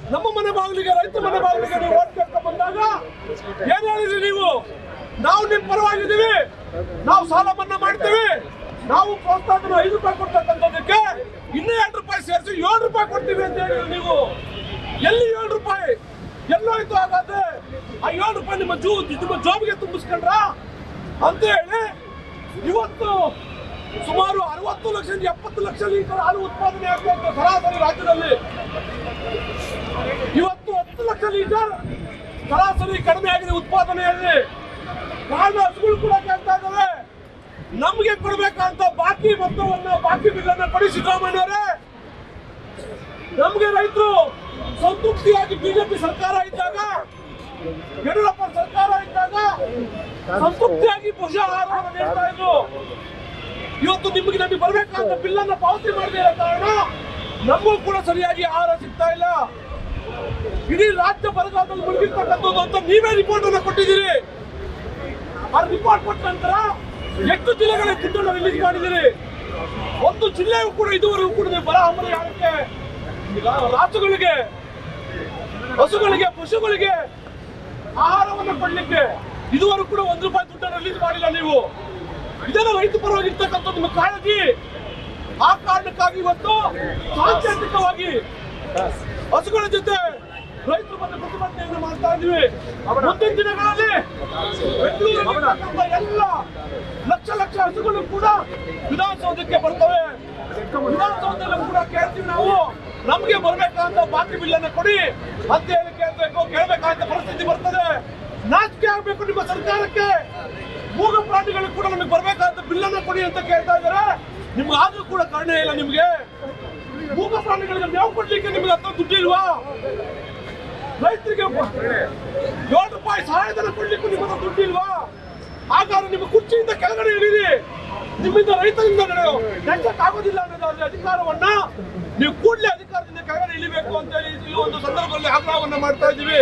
ನಮ್ಮ ಮನೆ ಬಾಗಿಲಿಗೆ ರೈತ ಮನೆ ಬಾಗಿಲಿಗೆ ನೀವು ಓಟ್ ಕೇಳ್ಕೊಂಡ್ ಬಂದಾಗ ಏನ್ ಹೇಳಿದ್ರಿ ನೀವು ನಾವು ನಿಮ್ ಪರವಾಗಿದ್ದೀವಿ ನಾವು ಸಾಲ ಮನ್ನಾ ಮಾಡ್ತೀವಿ ನಾವು ಪ್ರೋತ್ಸಾಹನ ಐದು ರೂಪಾಯಿ ಕೊಡ್ತಕ್ಕಂಥದ್ದಕ್ಕೆ ಇನ್ನೂ ಎರಡು ರೂಪಾಯಿ ಸೇರಿಸಿ ಏಳು ರೂಪಾಯಿ ಕೊಡ್ತೀವಿ ಅಂತ ಹೇಳಿದ್ರಿ ನೀವು ಎಲ್ಲಿ ಏಳು ರೂಪಾಯಿ ಎಲ್ಲೋಯ್ತು ಹಾಗಾದ್ರೆ ಆ ಏಳು ರೂಪಾಯಿ ನಿಮ್ಮ ಜೂ ನಿಮ್ಮ ಜಾಬ್ಗೆ ತುಂಬಿಸ್ಕೊಂಡ್ರ ಅಂತ ಹೇಳಿ ಇವತ್ತು ಸುಮಾರು ಅರವತ್ತು ಲಕ್ಷ ಎಪ್ಪತ್ತು ಲಕ್ಷ ಲೀಟರ್ ಹಾಲು ಉತ್ಪಾದನೆ ಆಗಬೇಕು ಸರಾಸರಿ ರಾಜ್ಯದಲ್ಲಿ ಇವತ್ತು ಹತ್ತು ಲಕ್ಷ ಲೀಟರ್ ಸರಾಸರಿ ಕಡಿಮೆ ಆಗಿದೆ ಉತ್ಪಾದನೆಯಲ್ಲಿ ಕಾರಣ ಹಸುಗಳು ಕೂಡ ಕೇಳ್ತಾ ಇದ್ದಾವೆ ನಮಗೆ ಕೊಡ್ಬೇಕಂತ ಬಾಕಿ ಮೊತ್ತವನ್ನ ಬಾಕಿ ಬಿಲ್ಲನ್ನ ಕೊಡಿ ಸಿದ್ದರಾಮಯ್ಯವರೇ ನಮ್ಗೆ ರೈತರು ಸಂತೃಪ್ತಿಯಾಗಿ ಬಿಜೆಪಿ ಸರ್ಕಾರ ಇದ್ದಾಗ ಯಡಿಯೂರಪ್ಪ ಸರ್ಕಾರ ಇದ್ದಾಗ ಸಂತೃಪ್ತಿಯಾಗಿ ಪೋಷಾಹಾರವನ್ನು ನೀಡ್ತಾ ಇದ್ರು ಇವತ್ತು ನಿಮಗೆ ನಮಗೆ ಬರ್ಬೇಕಂತ ಬಿಲ್ಲನ್ನ ಪಾವತಿ ಮಾಡದೇ ಇರೋ ಕಾರಣ ನಮಗೂ ಕೂಡ ಸರಿಯಾಗಿ ಆಹಾರ ಸಿಗ್ತಾ ಇಲ್ಲ ಇಡೀ ರಾಜ್ಯ ಬರಗಾಲದಲ್ಲಿ ಮುಳುಗಿರ್ತಕ್ಕಂಥದ್ದು ಅಂತ ನೀವೇ ರಿಪೋರ್ಟ್ ಅನ್ನು ಕೊಟ್ಟಿದ್ದೀರಿ ಆ ರಿಪೋರ್ಟ್ ಕೊಟ್ಟ ನಂತರ ಎಷ್ಟು ಜಿಲ್ಲೆಗಳ ದುಡ್ಡನ್ನು ರಿಲೀಸ್ ಮಾಡಿದ್ದೀರಿ ಒಂದು ಜಿಲ್ಲೆಯೂ ಕೂಡ ಇದುವರೆಗೂ ಕೂಡ ನೀವು ಬರ ಅಮರ ಯಾಕೆ ರಾಸುಗಳಿಗೆ ಹಸುಗಳಿಗೆ ಪಶುಗಳಿಗೆ ಆಹಾರವನ್ನು ಕೊಡ್ಲಿಕ್ಕೆ ಇದುವರೆಗೂ ಕೂಡ ಒಂದು ರೂಪಾಯಿ ದುಡ್ಡನ್ನು ರಿಲೀಸ್ ಮಾಡಿಲ್ಲ ನೀವು ಇದೆಲ್ಲ ರೈತ ಪರವಾಗಿರ್ತಕ್ಕಂಥ ನಿಮ್ಮ ಕಾಳಜಿ ಆ ಕಾರಣಕ್ಕಾಗಿ ಇವತ್ತು ಸಾಂಕೇತಿಕವಾಗಿ ಹಸುಗಳ ಜೊತೆ ರೈತರು ಬಂದು ಪ್ರತಿಭಟನೆಯನ್ನು ಮಾಡ್ತಾ ಇದ್ದೀವಿ ಮುಂದಿನ ದಿನಗಳಲ್ಲಿ ಬೆಂಗಳೂರಿನಲ್ಲಿರ್ತಕ್ಕಂಥ ಎಲ್ಲ ಲಕ್ಷ ಲಕ್ಷ ಹಸುಗಳು ಕೂಡ ವಿಧಾನಸೌಧಕ್ಕೆ ಬರ್ತವೆ ವಿಧಾನಸೌಧದಲ್ಲೂ ಕೂಡ ಕೇಳ್ತೀವಿ ನಾವು ನಮ್ಗೆ ಬರ್ಬೇಕಂತ ಬಾಕಿ ಬಿಲ್ಲನ್ನ ಕೊಡಿ ಅಂತ ಹೇಳಿ ಕೇಳ್ಬೇಕು ಕೇಳ್ಬೇಕಂತ ಪರಿಸ್ಥಿತಿ ಬರ್ತದೆ ನಾಚಿಕೆ ಆಗ್ಬೇಕು ನಿಮ್ಮ ಸರ್ಕಾರಕ್ಕೆ ಮೂಗ ಪ್ರಾಣಿಗಳು ಕೂಡ ನಮಗೆ ಬರ್ಬೇಕಂತ ಬಿಲ್ಲನ್ನ ಕೊಡಿ ಅಂತ ಕೇಳ್ತಾ ಇದಾರೆ ನಿಮ್ಗೆ ಆದ್ರೂ ಕೂಡ ಕರುಣೆ ಇಲ್ಲ ನಿಮ್ಗೆ ಮೂಗ ಪ್ರಾಣಿಗಳಿಗೆ ಮೇವು ಕೊಡ್ಲಿಕ್ಕೆ ನಿಮ್ಗೆ ಹತ್ರ ದುಡ್ಡಿಲ್ವಾ ರೈತರಿಗೆ ಏಳು ರೂಪಾಯಿ ಸಹಾಯಧನ ಕೊಡ್ಲಿಕ್ಕೂ ನಿಮ್ಮ ಹತ್ರ ದುಡ್ಡಿಲ್ವಾ ಹಾಗಾದ್ರೆ ನಿಮ್ಮ ಕುರ್ಚಿಯಿಂದ ಕೆಳಗಡೆ ಇಳಿರಿ ನಿಮ್ಮಿಂದ ರೈತರಿಂದ ನಡೆಸಕ್ ಆಗೋದಿಲ್ಲ ಅನ್ನೋದಾದ್ರೆ ಅಧಿಕಾರವನ್ನ ನೀವು ಕೂಡಲೇ ಅಧಿಕಾರದಿಂದ ಕೆಳಗಡೆ ಇಳಿಬೇಕು ಅಂತ ಹೇಳಿ ಈ ಒಂದು ಸಂದರ್ಭದಲ್ಲಿ ಆಗ್ರಹವನ್ನ ಮಾಡ್ತಾ ಇದ್ದೀವಿ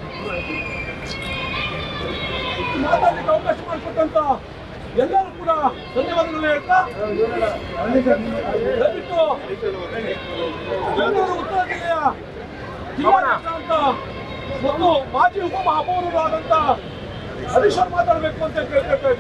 ಮಾತಾಡ್ಲಿಕ್ಕೆ ಅವಕಾಶ ಮಾಡಿಕೊಟ್ಟಂತ ಎಲ್ಲರೂ ಕೂಡ ಧನ್ಯವಾದಗಳು ಹೇಳ್ತಾ ದಯವಿಟ್ಟು ಬೆಂಗಳೂರು ಉತ್ತರ ಜಿಲ್ಲೆಯ ಜಿಲ್ಲಾಧ್ಯಕ್ಷ ಅಂತ ಮತ್ತು ಮಾಜಿ ಉಪ ಮಹಾಪೌರರಾದಂತ ಹರೀಶ್ ಅವ್ರು ಮಾತಾಡಬೇಕು ಅಂತ ಕೇಳ್ಕೊಳ್ತಾ